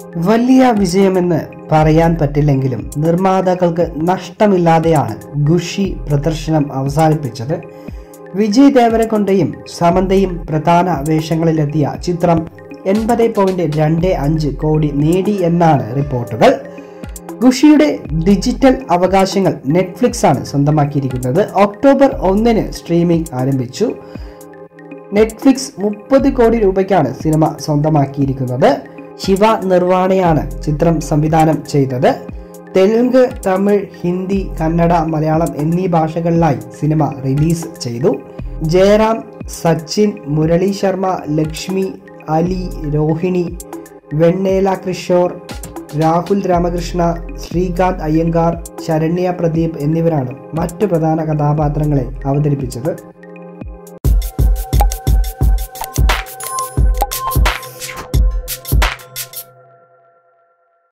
വലിയ വിജയമെന്ന് പറയാൻ പറ്റില്ലെങ്കിലും നിർമ്മാതാക്കൾക്ക് നഷ്ടമില്ലാതെയാണ് ഖുഷി പ്രദർശനം അവസാനിപ്പിച്ചത് വിജയ് ദേവരകൊണ്ടയും സമന്തയും പ്രധാന വേഷങ്ങളിലെത്തിയ ചിത്രം എൺപത് പോയിന്റ് രണ്ട് അഞ്ച് കോടി നേടി എന്നാണ് റിപ്പോർട്ടുകൾ ഖുഷിയുടെ ഡിജിറ്റൽ അവകാശങ്ങൾ നെറ്റ്ഫ്ലിക്സ് ആണ് സ്വന്തമാക്കിയിരിക്കുന്നത് ഒക്ടോബർ ഒന്നിന് സ്ട്രീമിംഗ് ആരംഭിച്ചു നെറ്റ്ഫ്ലിക്സ് മുപ്പത് കോടി രൂപയ്ക്കാണ് സിനിമ സ്വന്തമാക്കിയിരിക്കുന്നത് ശിവ നിർവാണയാണ് ചിത്രം സംവിധാനം ചെയ്തത് തെലുങ്ക് തമിഴ് ഹിന്ദി കന്നഡ മലയാളം എന്നീ ഭാഷകളിലായി സിനിമ റിലീസ് ചെയ്തു ജയറാം സച്ചിൻ മുരളി ശർമ്മ ലക്ഷ്മി അലി രോഹിണി വെണ്ണേല കിഷോർ രാഹുൽ രാമകൃഷ്ണ ശ്രീകാന്ത് അയ്യങ്കാർ ശരണ്യ പ്രദീപ് എന്നിവരാണ് മറ്റു പ്രധാന കഥാപാത്രങ്ങളെ അവതരിപ്പിച്ചത്